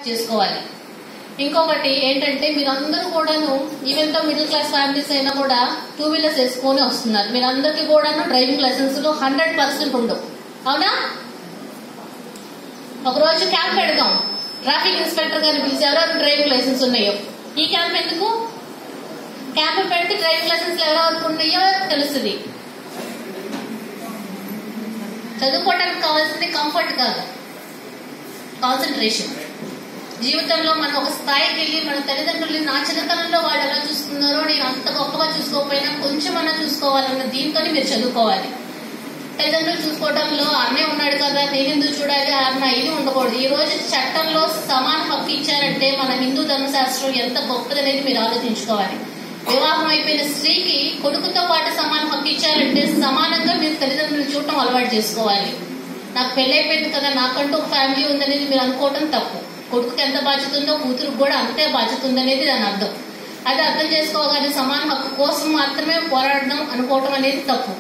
చేసుకోవాలి ఇంకొకటి ఏంటంటే మీరందరూ కూడాను ఈవెన్ తో మిడిల్ క్లాస్ ఫ్యామిలీస్ అయినా కూడా టూ వీలర్స్ వేసుకొని వస్తున్నారు మీరందరికీ కూడాను డ్రైవింగ్ లైసెన్స్ హండ్రెడ్ పర్సెంట్ ఉండవు అవునా ఒకరోజు క్యాంప్ పెడదాం ట్రాఫిక్ ఇన్స్పెక్టర్ గారిని పిలిచి ఎవరెవరు డ్రైవింగ్ లైసెన్స్ ఉన్నాయో ఈ క్యాంప్ ఎందుకు క్యాంప్ పెడితే డ్రైవింగ్ లైసెన్స్ ఎవరెవరికి ఉన్నాయో తెలుస్తుంది చదువుకోవడానికి కావాల్సింది కంఫర్ట్ కాదు కాన్సన్ట్రేషన్ జీవితంలో మనం ఒక స్థాయికి వెళ్ళి మన తల్లిదండ్రులు నా చిన్నతనంలో వాళ్ళు ఎలా చూస్తున్నారో నేను అంత గొప్పగా చూసుకోకపోయినా కొంచెం అన్నా చూసుకోవాలన్న దీంతో మీరు చదువుకోవాలి తల్లిదండ్రులు చూసుకోవడంలో అన్నయ్య ఉన్నాడు కదా నేను ఎందుకు చూడాలి అన్న ఇది ఉండకూడదు ఈ రోజు చట్టంలో సమాన హక్కు ఇచ్చారంటే మన హిందూ ధర్మశాస్త్రం ఎంత గొప్పదనేది మీరు ఆలోచించుకోవాలి వివాహం అయిపోయిన స్త్రీకి కొడుకుతో పాటు సమాన హక్కు ఇచ్చారంటే సమానంగా మీరు తల్లిదండ్రులు చూడటం అలవాటు చేసుకోవాలి నాకు పెళ్ళైపోయింది కదా నాకంటూ ఒక ఫ్యామిలీ ఉందనేది మీరు అనుకోవటం తప్పు కొడుకుకి ఎంత బాధ్యత ఉందో కూతురుకు కూడా అంతే బాధ్యత ఉందనేది దాని అర్థం అది అర్థం చేసుకోగానే సమాన హక్కు కోసం మాత్రమే పోరాడడం అనుకోవటం అనేది తప్పు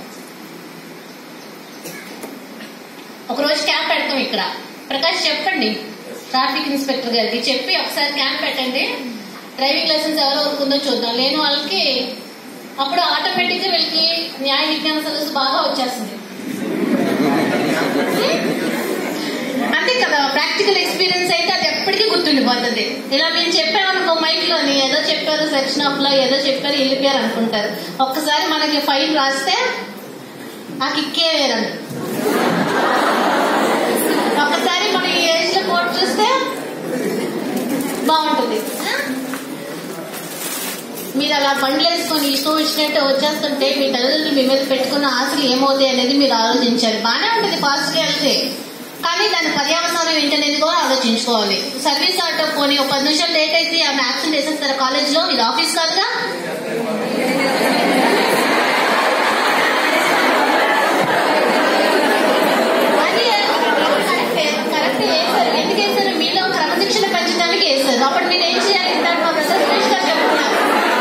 ఒకరోజు క్యాంప్ పెడతాం ఇక్కడ ప్రకాష్ చెప్పండి ట్రాఫిక్ ఇన్స్పెక్టర్ గారికి చెప్పి ఒకసారి క్యాంప్ పెట్టండి డ్రైవింగ్ లైసెన్స్ ఎవరో ఉందో చూద్దాం లేని వాళ్ళకి అప్పుడు ఆటోమేటిక్ గా వీళ్ళకి న్యాయ విజ్ఞాన సదస్సు బాగా వచ్చేస్తుంది అంతే కదా ప్రాక్టికల్ ఎక్స్పీరియన్స్ అయితే అది ఎప్పటికీ గుర్తుండిపోతుంది ఇలా మేము చెప్పామనుకో మైక్ లోని ఏదో చెప్పారు సెక్షన్ ఆఫ్ లో ఏదో చెప్పారు వెళ్ళిపోయారు అనుకుంటారు ఒక్కసారి మనకి ఫైన్ రాస్తే ఆ కిక్కే వేరండి ఒక్కసారి మన ఈ ఏజ్ లో కోర్టు చూస్తే బాగుంటుంది ఆ? మీరు అలా బండ్లు వేసుకొని ఇష్టం వచ్చినట్టు వచ్చేస్తుంటే మీ తల్లిదండ్రులు మీ మీద పెట్టుకున్న ఆశలు ఏమవుతాయి అనేది మీరు ఆలోచించాలి బాగానే ఉంటుంది ఫాస్ట్ గా వెళ్తే కానీ దాని పర్యావసనం ఏంటనేది కూడా ఆలోచించుకోవాలి సర్వీస్ ఆటో పోనీ ఒక పది నిమిషాలు లేట్ అయితే ఆమె యాక్సిడెంట్ వేసేస్తారు కాలేజ్ లో ఇది ఆఫీస్ కాదుగా అది కరెక్టే కరెక్టే వేశారు ఎందుకు వేశారు మీలో క్రమశిక్షణ పెంచడానికి వేశారు అప్పుడు మీరు ఏం చేయాలి ఇందాక మా బ్రదర్ సురేష్ గారు చెప్తున్నారు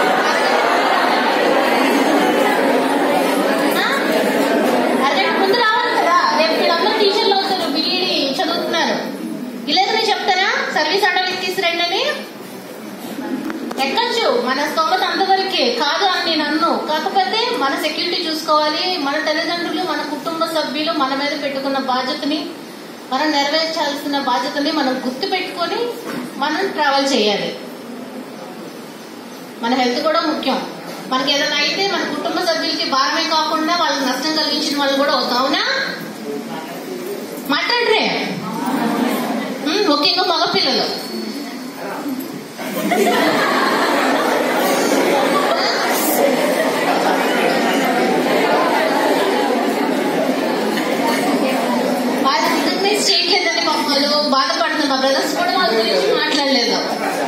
ఆ? అదే ముందు రావాలి కదా రేపు వీళ్ళందరూ టీచర్లు అవుతారు బిఈడి చదువుతున్నారు ఇలాగనే చెప్తారా సర్వీస్ ఆటోలు ఎక్కిసిరండి అని ఎక్కచ్చు మన స్తోమత అంతవరకే కాదు అని నేను అన్ను కాకపోతే మన సెక్యూరిటీ చూసుకోవాలి మన తల్లిదండ్రులు మన కుటుంబ సభ్యులు మన మీద పెట్టుకున్న బాధ్యతని మనం నెరవేర్చాల్సిన బాధ్యతని మనం గుర్తు పెట్టుకొని మనం ట్రావెల్ చేయాలి మన హెల్త్ కూడా ముఖ్యం మనకి ఏదైనా అయితే మన కుటుంబ సభ్యులకి భారమే కాకుండా వాళ్ళకి నష్టం కలిగించిన వాళ్ళు కూడా అవుతాం అవునా మాట్లాడరే ఉమ్, ముఖ్యంగా మగపిల్లలు వాళ్ళు రికగ్నైజ్ చేయట్లేదండి పాపం వాళ్ళు బాధపడుతున్నారు మా బ్రదర్స్ కూడా వాళ్ళ గురించి మాట్లాడలేదు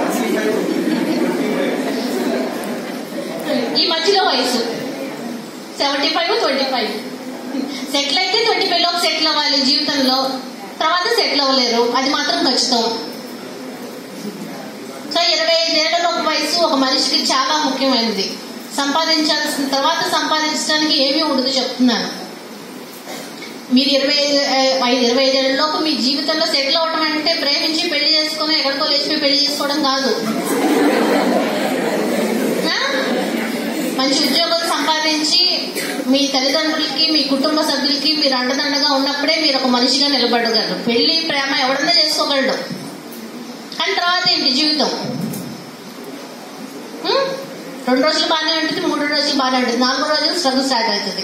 ఈ మధ్యలో వయసు seventy five twenty five settle అయితే ట్వంటీ ఫైవ్ లోపు సెటిల్ అవ్వాలి జీవితంలో తర్వాత సెటిల్ అవ్వలేరు అది మాత్రం ఖచ్చితం సో ఇరవై ఐదేళ్లలోపు వయసు ఒక మనిషికి చాలా ముఖ్యమైనది సంపాదించాల్సిన తర్వాత సంపాదించడానికి ఏమీ ఉండదు చెప్తున్నాను మీరు ఇరవై ఐదు ఐదు ఇరవై ఐదేళ్లలోపు మీ జీవితంలో సెటిల్ అవ్వడం అంటే ప్రేమించి పెళ్లి చేసుకుని ఎక్కడికో లేచిపోయి పెళ్లి చేసుకోవడం కాదు ఆ? మంచి ఉద్యోగం సంపాదించి మీ తల్లిదండ్రులకి మీ కుటుంబ సభ్యులకి మీరు అండదండగా ఉన్నప్పుడే మీరు ఒక మనిషిగా నిలబడగలరు పెళ్లి ప్రేమ ఎవడన్నా చేసుకోగలడు కానీ తర్వాత ఏంటి జీవితం ఉం? రెండు రోజులు బాగానే ఉంటుంది మూడు రోజులు బాగానే ఉంటుంది నాలుగో రోజులు స్ట్రగుల్ స్టార్ట్ అవుతుంది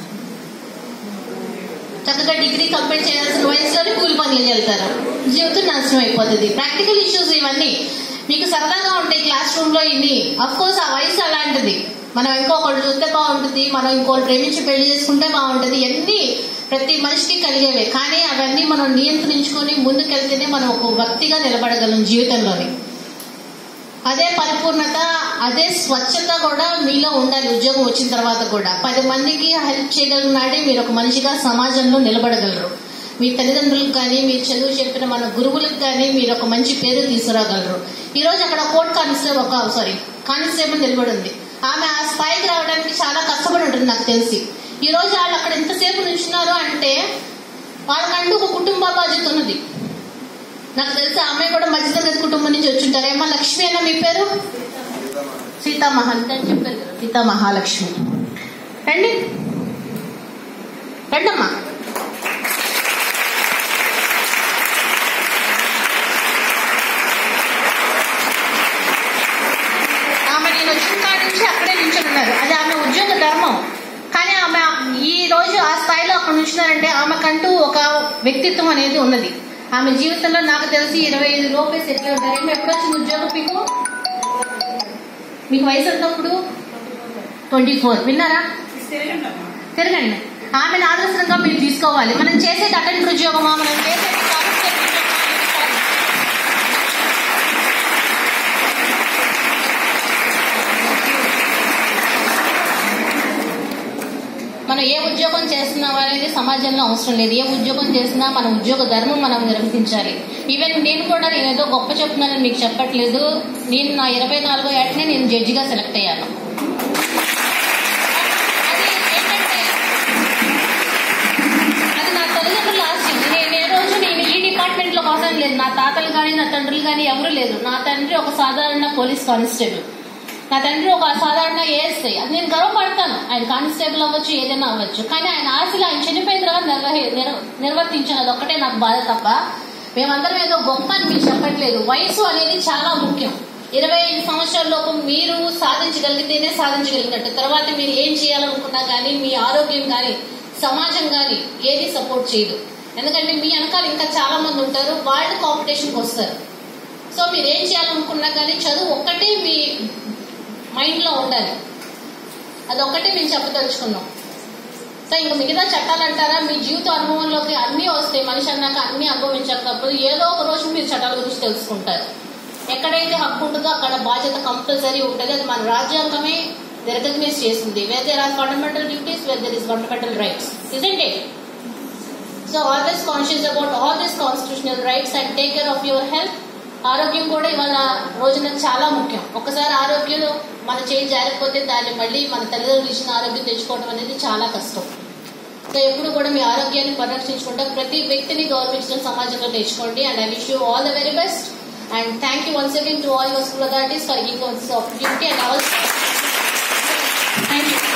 చక్కగా డిగ్రీ కంప్లీట్ చేయాల్సిన వయసులోనే కూలి పనులు వెళ్తారు జీవితం నాశనం అయిపోతుంది ప్రాక్టికల్ ఇష్యూస్ ఇవన్నీ మీకు సరదాగా ఉంటాయి క్లాస్ రూమ్ లో ఇన్ని అఫ్ కోర్స్ ఆ వయసు అలాంటిది మనం ఇంకొకళ్ళు చూస్తే బాగుంటుంది మనం ఇంకోళ్ళు ప్రేమించి పెళ్లి చేసుకుంటే బాగుంటుంది ఇవన్నీ ప్రతి మనిషికి కలిగేవే కానీ అవన్నీ మనం నియంత్రించుకొని ముందుకెళ్తేనే మనం ఒక వ్యక్తిగా నిలబడగలం జీవితంలోని అదే పరిపూర్ణత అదే స్వచ్ఛత కూడా మీలో ఉండాలి ఉద్యోగం వచ్చిన తర్వాత కూడా పది మందికి హెల్ప్ చేయగలిగినాడే మీరు ఒక మనిషిగా సమాజంలో నిలబడగలరు మీ తల్లిదండ్రులకు కానీ మీరు చదువు చెప్పిన మన గురువులకు కానీ మీరు ఒక మంచి పేరు తీసుకురాగలరు ఈ రోజు అక్కడ కోర్ట్ కానిస్టేబుల్ ఒక సారీ కానిస్టేబుల్ నిలబడి ఉంది ఆమె ఆ స్థాయికి రావడానికి చాలా కష్టపడి ఉంటుంది నాకు తెలిసి ఈ రోజు వాళ్ళు అక్కడ ఎంతసేపు నుంచున్నారు అంటే వాళ్ళకంటూ ఒక కుటుంబ బాధ్యత ఉన్నది నాకు తెలిసి ఆమె కూడా మధ్యతరగతి కూర్చుంటారు ఏమో లక్ష్మి అన్న మీ పేరు సీతామహా అని చెప్పారు కదా సీతా మహాలక్ష్మి రండి రండమ్మా ఆమె నేను వచ్చిన కాడి నుంచి అక్కడే నిల్చొని ఉన్నారు అది ఆమె ఉద్యోగ ధర్మం కానీ ఆమె ఈ రోజు ఆ స్థాయిలో అక్కడ నుంచున్నారంటే ఆమెకంటూ ఒక వ్యక్తిత్వం అనేది ఉన్నది ఆమె జీవితంలో నాకు తెలిసి ఇరవై ఐదు లోపే సెటిల్ ఉంటారు ఏమో ఎప్పుడు వచ్చింది ఉద్యోగం మీకు మీకు వయసు ఉన్నప్పుడు ట్వంటీ ఫోర్ విన్నారా తిరగండి ఆమెను ఆదర్శంగా మీరు తీసుకోవాలి మనం చేసేది అటెండర్ ఉద్యోగమా మనం చేసేది కానిస్టేబుల్ ఉద్యోగమా అనేది కాదు. మనం ఏ ఉద్యోగం చేస్తున్నాం అనేది సమాజంలో అవసరం లేదు ఏ ఉద్యోగం చేసినా మన ఉద్యోగ ధర్మం మనం నిర్వహించాలి ఈవెన్ నేను కూడా నేను ఏదో గొప్ప చెప్తున్నానని మీకు చెప్పట్లేదు నేను నా ఇరవై నాలుగో ఏటనే నేను జడ్జిగా సెలెక్ట్ అయ్యాను అది ఏంటంటే అది నా తల్లిదండ్రుల ఆశయం నేను ఏ రోజు నేను ఈ డిపార్ట్మెంట్ లో కోసం లేదు నా తాతలు కానీ నా తండ్రులు కానీ ఎవరు లేదు నా తండ్రి ఒక సాధారణ పోలీస్ కానిస్టేబుల్ నా తండ్రి ఒక సాధారణ ఏఎస్ఐ అది నేను గర్వపడతాను ఆయన కానిస్టేబుల్ అవ్వచ్చు ఏదైనా అవ్వచ్చు కానీ ఆయన ఆశలు ఆయన చనిపోయిన తర్వాత నిర్వహి నిర్- నిర్వర్తించాను అది ఒక్కటే నాకు బాధ తప్ప మేమందరం ఏదో గొప్ప అని మీకు చెప్పట్లేదు వయసు అనేది చాలా ముఖ్యం ఇరవై ఐదు సంవత్సరాల లోపు మీరు సాధించగలిగితేనే సాధించగలిగినట్టు తర్వాత మీరు ఏం చేయాలనుకున్నా కానీ మీ ఆరోగ్యం కానీ సమాజం కానీ ఏది సపోర్ట్ చేయదు ఎందుకంటే మీ వెనకాల ఇంకా చాలా మంది ఉంటారు వాళ్ళు కాంపిటీషన్కి వస్తారు సో మీరు ఏం చేయాలనుకున్నా కానీ చదువు ఒక్కటే మీ మైండ్ లో ఉండాలి అదొక్కటే మేము చెప్పదలుచుకున్నాం సో ఇంకా మిగతా చట్టాలు అంటారా మీ జీవిత అనుభవంలోకి అన్నీ వస్తాయి మనిషి అన్నాక అన్ని అనుభవించకపోతే ఏదో ఒక రోజు మీరు చట్టాల గురించి తెలుసుకుంటారు ఎక్కడైతే హక్కు ఉంటుందో అక్కడ బాధ్యత కంపల్సరీ ఉంటుంది అది మన రాజ్యాంగమే రికగ్నైజ్ చేసింది where there are fundamental duties where there is fundamental rights isn't it so always conscious about all this constitutional rights and take care of your health ఆరోగ్యం కూడా ఇవాళ రోజున చాలా ముఖ్యం ఒకసారి ఆరోగ్యం మన చేయి జారిపోతే దాన్ని మళ్ళీ మన తల్లిదండ్రులు ఇచ్చిన ఆరోగ్యం తెచ్చుకోవడం అనేది చాలా కష్టం సో ఎప్పుడు కూడా మీ ఆరోగ్యాన్ని పరిరక్షించుకుంటే ప్రతి వ్యక్తిని గౌరవించడం సమాజంలో తెచ్చుకోండి and I wish you all the very best and thank you once again to all your school authorities for giving this opportunity and all thank you